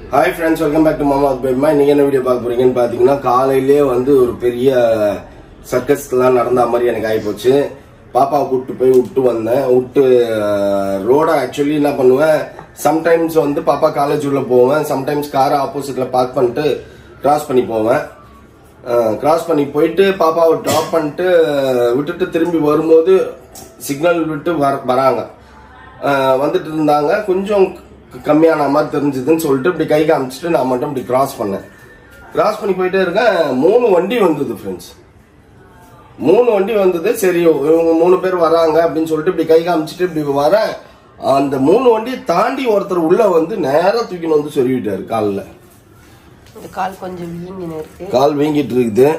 Hi friends welcome back to மாமா பேமா நீங்க என்ன வீடியோ பார்க்க போறீங்கன்னு பாத்தீங்கன்னா காலையிலே வந்து ஒரு பெரிய சர்க்கஸ்லாம் நடந்த மாதிரி எனக்கு ஆயிப்போச்சு பாப்பாவை கூப்பிட்டு போய் விட்டு வந்தேன் விட்டு ரோட ஆக்சுவலி என்ன பண்ணுவேன் சம்டைம்ஸ் வந்து பாப்பா காலேஜ் உள்ள போவேன் சம்டைம்ஸ் காரை ஆப்போசிட்ல பார்க் பண்ணிட்டு கிராஸ் பண்ணி போவேன் கிராஸ் பண்ணி போயிட்டு பாப்பாவை ட்ராப் பண்ணிட்டு விட்டுட்டு திரும்பி வரும்போது சிக்னல் விட்டு வர வராங்க அஹ் வந்துட்டு இருந்தாங்க கொஞ்சம் க- கம்மியான மாதிரி தெரிஞ்சதுன்னு சொல்லிட்டு இப்படி கை காமிச்சிட்டு நான் மட்டும் இப்படி கிராஸ் பண்ணேன் கிராஸ் பண்ணி போயிட்டே இருக்கேன் மூணு வண்டி வந்தது ஃப்ரெண்ட்ஸ் மூணு வண்டி வந்தது சரி இவங்க மூணு பேர் வராங்க அப்படின்னு சொல்லிட்டு இப்படி கை காமிச்சிட்டு இப்படி வரேன் அந்த மூணு வண்டியை தாண்டி ஒருத்தர் உள்ள வந்து நேரா தூக்கின்னு வந்து சொருவிட்டாரு காலில் இந்த கால் கொஞ்சம் வீங்கின இருக்கு கால் வீங்கிட்டு இருக்குது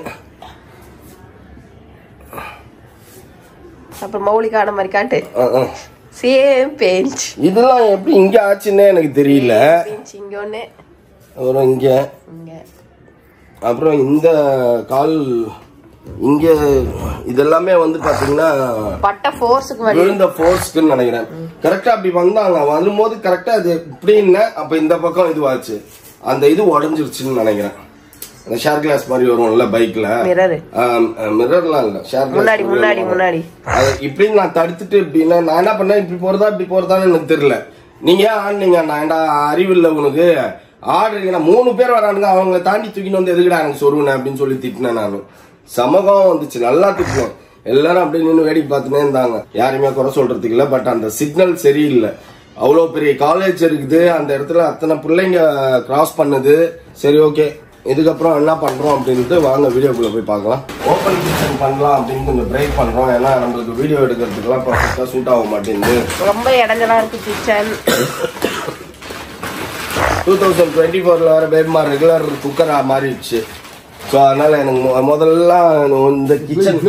அப்புறம் மௌலிக்கு ஆன மாதிரி காட்டு அஹ், அஹ். சேம் பெஞ்ச் இதெல்லாம் எப்படி இங்க ஆச்சுன்னே எனக்கு தெரியல பெஞ்ச் இங்க ஒண்ணு அப்புறம் இங்க இங்க அப்புறம் இந்த கால் இங்க இதெல்லாமே வந்து பாத்தீங்கன்னா பட்ட ஃபோர்ஸுக்கு வழி விழுந்த ஃபோர்ஸ்க்குன்னு நினைக்கிறேன் கரெக்டா அப்படி வந்தாங்க வரும்போது கரெக்டா அது இப்படின்னு அப்ப இந்த பக்கம் இதுவாச்சு அந்த இது உடஞ்சிருச்சுன்னு நினைக்கிறேன் அந்த ஷேர் கிளாஸ் மாதிரி வரும்ல பைக்ல மிரரு மிரர்லாம் இல்ல ஷேர் முன்னாடி முன்னாடி முன்னாடி அது இப்படி நான் தடுத்துட்டு இப்படின்னா நான் என்ன பண்ணேன் இப்படி போறதா இப்படி போறதான்னு எனக்கு தெரியல நீங்க ஏன் ஆடுனீங்க நான் ஏன்டா அறிவில்லை உனக்கு ஆடுறீங்க மூணு பேர் வரானுங்க அவங்க தாண்டி தூக்கிட்டு வந்து எதுக்குடா எனக்கு சொருவினேன் அப்படின்னு சொல்லி திட்டினேன் நான் சமகம் வந்துச்சு நல்லா திட்டினேன் எல்லாரும் அப்படியே நின்று வேடிக்கை பார்த்துனே இருந்தாங்க யாரையுமே குறை சொல்றதுக்கு இல்ல பட் அந்த சிக்னல் சரியில்லை அவ்வளோ பெரிய காலேஜ் இருக்குது அந்த இடத்துல அத்தனை பிள்ளைங்க கிராஸ் பண்ணுது சரி ஓகே இதுக்கப்புறம் என்ன பண்றோம் அப்படின்ட்டு வாங்க வீடியோக்குள்ள போய் பார்க்கலாம் ஓப்பன் கிச்சன் பண்ணலாம் அப்படின்னு கொஞ்சம் பிரேக் பண்றோம் ஏன்னா நம்மளுக்கு வீடியோ எடுக்கிறதுக்குலாம் பர்ஃபெக்டா சூட் ஆக மாட்டேங்குது ரொம்ப இடைஞ்சலா இருக்கு கிச்சன் டூ தௌசண்ட் டுவெண்ட்டி ஃபோர்ல வர பேபிமார் ரெகுலர் குக்கரா மாறிடுச்சு ஸோ அதனால எனக்கு மொ- முதல்ல இந்த கிச்சன்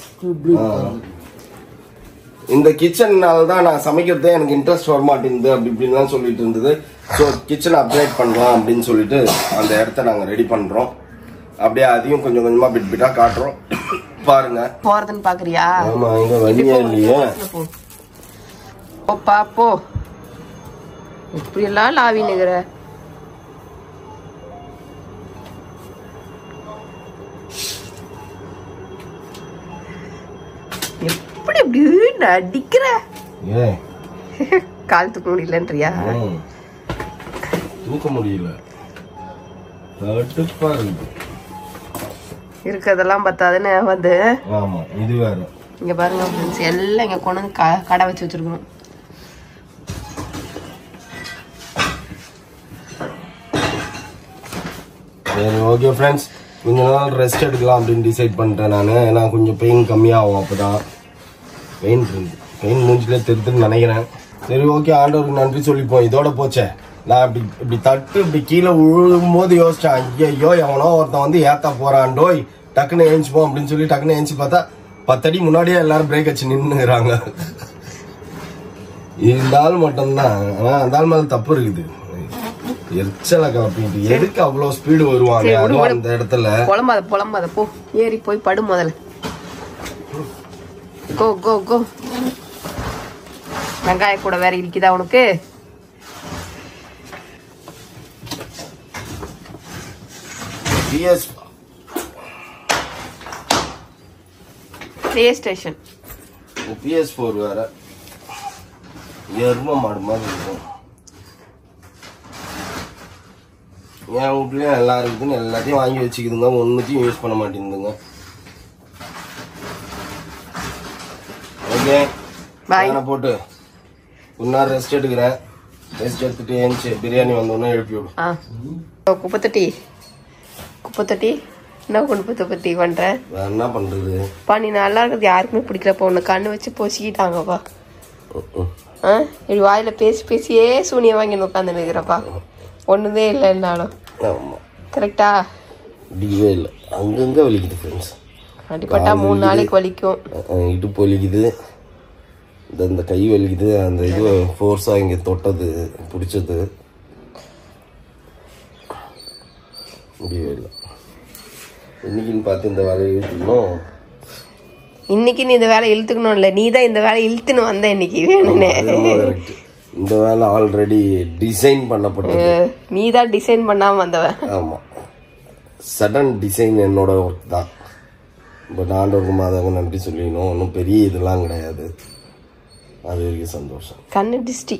இந்த கிச்சன்னால தான் நான் சமைக்கிறதே எனக்கு இன்ட்ரெஸ்ட் வர மாட்டேங்குது அப்படி இப்படின்லாம் சொல்லிட்டு இருந்தது ஸோ கிச்சன் அப்கிரேட் பண்ணலாம் அப்படின்னு சொல்லிட்டு அந்த இடத்த நாங்கள் ரெடி பண்றோம் அப்படியே அதையும் கொஞ்சம் கொஞ்சமா பிட் பிட்டா காட்டுறோம் பாருங்க போறதுன்னு பாக்குறியா ஆமா இங்க வழியே இல்லையே போ போப்பா போ இப்படி எல்லாம் லாவி நிக்கிற எப்படி இப்படி நடிக்கிற ஏ கால் தூக்க முடியலன்றியா ம். தூக்க முடியல கடுப்பா இருக்கு இருக்கிறதெல்லாம் பத்தாதுன்னு வந்து ஆமா இது வேற இங்க பாருங்க ஃப்ரெண்ட்ஸ் எல்லாம் இங்க கொண்டு வந்து க- கடை வச்சு வச்சிருக்கணும் சரி ஓகே ஃப்ரெண்ட்ஸ் கொஞ்ச நாள் ரெஸ்ட் எடுக்கலாம் அப்படின்னு டிசைட் பண்ணிட்டேன் நான் ஏன்னா கொஞ்சம் பெயின் கம்மியாகும் அப்பதான் பெயின் இருக்கு பெயின் மூஞ்சிலே தெரித்துன்னு நினைக்கிறேன் சரி ஓகே ஆண்டவருக்கு நன்றி சொல்லிப்போம் இதோட போச்சே நான் இப்படி இப்படி தட்டு இப்படி கீழே விழுகும் போது யோசிச்சேன் ஐயோ எவனோ ஒருத்தன் வந்து ஏத்தா போறான்டோய் டக்குன்னு ஏஞ்சிப்போம் அப்படின்னு சொல்லி டக்குன்னு ஏஞ்சி பார்த்தா பத்தடி முன்னாடியே எல்லாரும் பிரேக் வச்சு நின்னுறாங்க இந்த ஆள் மட்டும்தான் ஆனா அந்த ஆள் மேல தப்பு இருக்குது எரிச்சலை காப்பிட்டு எதுக்கு அவ்வளவு ஸ்பீடு வருவாங்க சரி, விடு, அதுவும் விடு. அந்த இடத்துல புலம்பாத புலம்பாத போ ஏறி போய் படு முதல்ல கோ கோ கோ வெங்காய கூட வேற இருக்குதா உனக்கு PS PlayStation PS four வேற எரும மாடு மாதிரி இருக்கும் என் வீட்லயும் எல்லாம் இருக்குதுன்னு எல்லாத்தையும் வாங்கி வச்சுக்குதுங்க ஒன்றுத்தையும் யூஸ் பண்ண மாட்டேங்குதுங்க ஓகே Bye. நான் போட்டு ஒரு நேரம் ரெஸ்ட் எடுக்கிறேன் ரெஸ்ட் எடுத்துட்டு ஏஞ்சி பிரியாணி வந்தோடனே எழுப்பி விடும் ஆ ஓ, குப்பை தொட்டி குப்பை தொட்டி என்ன குப்பை தொட்டி பண்ற வேற என்ன பண்றது பா நீ நல்லா இருக்கிறது யாருக்குமே பிடிக்கலப்பா உன்னை கண்ணு வச்சு பொசிக்கிட்டாங்கப்பா ம், ம். ஆ இப்படி வாயில பேசி பேசியே சூனியம் வாங்கி உட்காந்து நிற்கிறப்பா ஒண்ணுதே இல்லைன்னாலும் ஆமா கரெக்டா முடியவே இல்லை அங்கங்க வலிக்குது ஃப்ரெண்ட்ஸ் அடிப்பட்டா மூணு நாளைக்கு வலிக்கும் இடுப்பு வலிக்குது இந்த இந்த கை வலிக்குது அந்த இது ஃபோர்ஸாக இங்கே தொட்டது பிடிச்சது முடியவே இல்லை இன்னைக்குன்னு பார்த்து இந்த வேலையை இழுத்துக்கணும் இன்னைக்கு நீ இந்த வேலை இழுத்துக்கணும் இல்ல நீ தான் இந்த வேலை இழுத்துன்னு வந்த இன்னைக்கு வேணும்னே அது என்னமோ correct. இந்த வேலை ஆல்ரெடி டிசைன் பண்ணப்பட்டது நீ தான் டிசைன் பண்ணாம வந்தவன் ஆமாம் சடன் டிசைன் என்னோட ஒர்க் தான் பட் ஆண்டவருக்கு மாதாங்க நன்றி சொல்லிடணும் ஒன்றும் பெரிய இதெல்லாம் கிடையாது அது வரைக்கும் சந்தோஷம் கண்ணு டிஸ்டி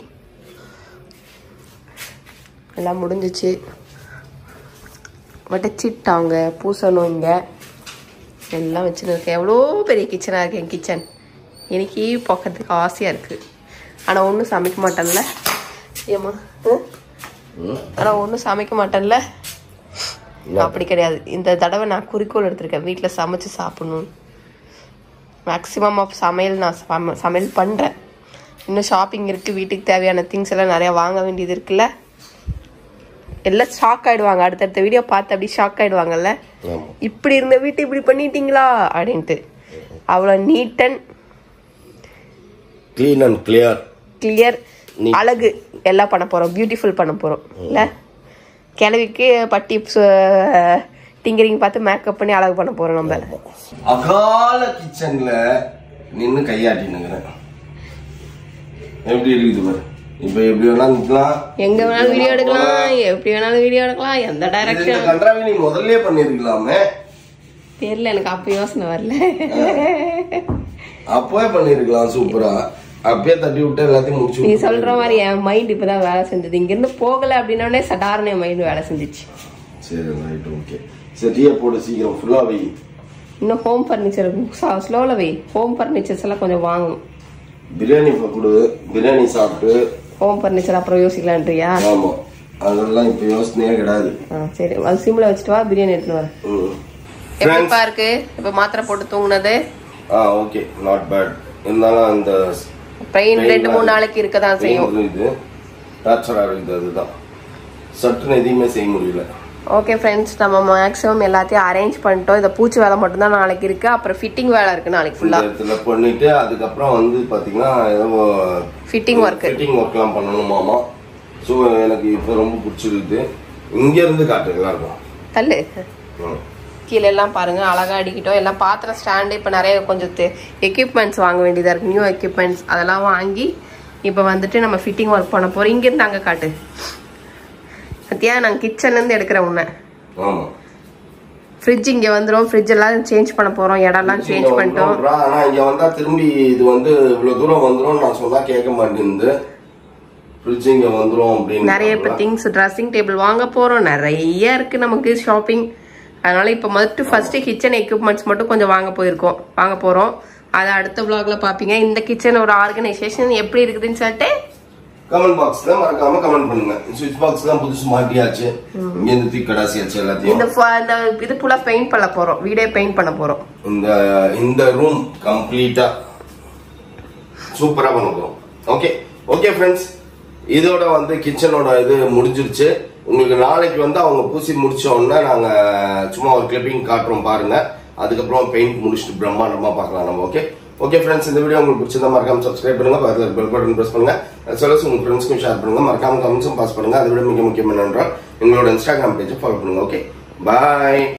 எல்லாம் முடிஞ்சிச்சு வட்டச்சிட்டு அவங்க பூசணும் இங்க எல்லாம் வச்சுன்னு இருக்கேன் எவ்வளோ பெரிய கிச்சனாக இருக்கு என் கிச்சன் எனக்கு பார்க்கறதுக்கு ஆசையாக இருக்குது ஆனால் ஒன்றும் சமைக்க மாட்டேன்ல ஏம்மா ஆனால் ஒன்றும் சமைக்க மாட்டேன்ல அப்படி கிடையாது இந்த தடவை நான் குறிக்கோள் எடுத்திருக்கேன் வீட்டில் சமைச்சு சாப்பிடணும் மேக்ஸிமம் ஆஃப் சமையல் நான் சம- சமையல் பண்ணுறேன் இன்னும் ஷாப்பிங் இருக்குது வீட்டுக்கு தேவையான திங்ஸ் எல்லாம் நிறையா வாங்க வேண்டியது இருக்குல்ல எல்லாம் ஷாக் ஆயிடுவாங்க அடுத்தடுத்த வீடியோ பார்த்து அப்படி ஷாக் ஆயிடுவாங்கல்ல ஆமாம் இப்படி இருந்த வீட்டை இப்படி பண்ணிட்டீங்களா அப்படின்ட்டு அவ்வளோ neat and clean and clear clear Neat. அழகு எல்லாம் பண்ண போகிறோம் பியூட்டிஃபுல் பண்ண போகிறோம் இல்லை கிழவிக்கு பட்டி டிங்கரிங் பார்த்து மேக்கப் பண்ணி அழகு பண்ண போகிறோம் நம்ம அகால கிச்சன்ல நின்னு கையாட்டினுங்கிறேன் எப்படி இருக்குது பாரு இப்ப எப்படி வேணா நிக்கலாம் எங்க வேணாலும் வீடியோ எடுக்கலாம் எப்படி வேணாலும் வீடியோ எடுக்கலாம் எந்த இது இந்த டைரக்ஷன் கன்றாவி நீ முதல்ல பண்ணிருக்கலாமே தெரியல எனக்கு அப்போ யோசனை வரல அப்பவே பண்ணிருக்கலாம் சூப்பரா அப்பயே தட்டி விட்டு எல்லாத்தையும் முடிச்சு நீ விட்டு சொல்ற மாதிரி என் மைண்ட் இப்பதான் வேலை செஞ்சது இங்க இருந்து போகல அப்படின்னே சடாரண என் மைண்ட் வேலை செஞ்சுச்சு சரி ரைட் ஓகே சரி டீயை போடு சீக்கிரம் ஃபுல்லா வை இன்னும் ஹோம் ஃபர்னிச்சர் ஸ்லோல வை ஹோம் ஃபர்னிச்சர்ஸ் எல்லாம் கொஞ்சம் வாங்கணும் பிரியாணி இப்ப கொடு பிரியாணி சாப்பிட்டு ஹோம் ஃபர்னிச்சர் அப்புறம் யோசிக்கலான்றியா ஆமா அதெல்லாம் இப்ப யோசனையே கிடையாது ஆ, சரி அது சிம்ல வச்சுட்டு வா பிரியாணி எடுத்துட்டு வரேன் ம். எப்படிப்பா இருக்கு இப்ப மாத்திரை போட்டு தூங்குனது ஆ ஓகே நாட் பேட் இருந்தாலும் அந்த பெயின் ரெண்டு மூணு நாளைக்கு இருக்கதான் செய்யும் pain இது டார்ச்சரா இருக்குது அதுதான் சட்டுன்னு எதையுமே செய்ய முடியல ஓகே ஃப்ரெண்ட்ஸ் நம்ம மேக்ஸிமம் எல்லாத்தையும் அரேஞ்ச் பண்ணிட்டோம் இந்த பூச்சி வேலை மட்டும்தான் நாளைக்கு இருக்கு அப்புறம் ஃபிட்டிங் வேலை இருக்கு நாளைக்கு இந்த ஃபுல்லா இடத்துல பண்ணிட்டு அதுக்கப்புறம் வந்து பாத்தீங்கன்னா ஏதோ ஃபிட்டிங் ஒர்க் ஃபிட்டிங் ஒர்க்லாம் பண்ணணுமாமா ஸோ எனக்கு இப்போ ரொம்ப பிடிச்சிருக்கு இங்க இருந்து காட்டு எல்லாருக்கும் தள்ளு ம். கீழே எல்லாம் பாருங்க அழகா அடிக்கிட்டோம் எல்லாம் பாத்திரம் ஸ்டாண்டு இப்போ நிறைய கொஞ்சம் எக்யூப்மெண்ட்ஸ் வாங்க வேண்டியதா இருக்கு நியூ எக்யூப்மெண்ட்ஸ் அதெல்லாம் வாங்கி இப்போ வந்துட்டு நம்ம ஃபிட்டிங் ஒர்க் பண்ண போறோம் இங்கிருந்து அங்கே காட்டு சத்தியா நாங்கள் கிச்சன்லேருந்து எடுக்கிற உன்னை ஆமா ஃப்ரிட்ஜ் இங்கே வந்துடும் ஃப்ரிட்ஜ் எல்லாம் சேஞ்ச் பண்ண போகிறோம் இடம்லாம் இங்க சேஞ்ச் பண்ணிட்டோம் வந்துடும்ன்றா, ஆனா இங்க வந்தா திரும்பி இது வந்து இவ்வளவு தூரம் வந்துரும் நான் சொன்னா கேட்க மாட்டேங்குது ஃப்ரிட்ஜ் இங்க வந்துரும் அப்படின்னு நிறைய இப்போ திங்ஸ் ட்ரெஸ்ஸிங் டேபிள் வாங்க போகிறோம் நிறைய இருக்கு நமக்கு ஷாப்பிங் அதனால இப்போ மட்டும் ஃபர்ஸ்ட் கிச்சன் எக்யூப்மெண்ட்ஸ் மட்டும் கொஞ்சம் வாங்க போயிருக்கோம் வாங்க போகிறோம் அதை அடுத்த vlogல பார்ப்பீங்க இந்த கிச்சன் ஒரு ஆர்கனைசேஷன் எப்படி இருக்குதுன்னு சொல்லிட்டு கமெண்ட் பாக்ஸ்ல மறக்காம கமெண்ட் பண்ணுங்க சுவிட்ச் பாக்ஸ் தான் புதுசு மாட்டியாச்சு இங்க இருந்து தூக்கி கடாசியாச்சு எல்லாத்தையும் இந்த ஃப- இந்த இது ஃபுல்லா பெயிண்ட் பண்ண போறோம் வீடே பெயிண்ட் பண்ண போறோம் இந்த இந்த ரூம் கம்ப்ளீட்டா சூப்பரா பண்ண போறோம் ஓகே ஓகே ஃப்ரெண்ட்ஸ் இதோட வந்து கிச்சனோட இது முடிஞ்சிருச்சு உங்களுக்கு நாளைக்கு வந்து அவங்க பூசி முடிச்ச உடனே நாங்க சும்மா ஒரு கிளிப்பிங் காட்டுறோம் பாருங்க அதுக்கப்புறம் பெயிண்ட் முடிச்சுட்டு பிரம்மாண்டமா பார்க்கலாம் நம்ம ஓகே ஓகே ஃப்ரெண்ட்ஸ் இந்த வீடியோ உங்களுக்கு பிடிச்சிருந்தா மறக்காம சப்ஸ்கிரைப் பண்ணுங்க பக்கத்துல பெல் பட்டன் பிரஸ் பண்ணுங்க சொல்ல உங்க ஃப்ரெண்ட்ஸ்க்கும் ஷேர் பண்ணுங்க மறக்காம கமெண்ட்ஸும் பாஸ் பண்ணுங்க அதை விட மிக முக்கியம் என்னன்றால் எங்களோட இன்ஸ்டாகிராம் பேஜை ஃபாலோ பண்ணுங்க ஓகே பாய்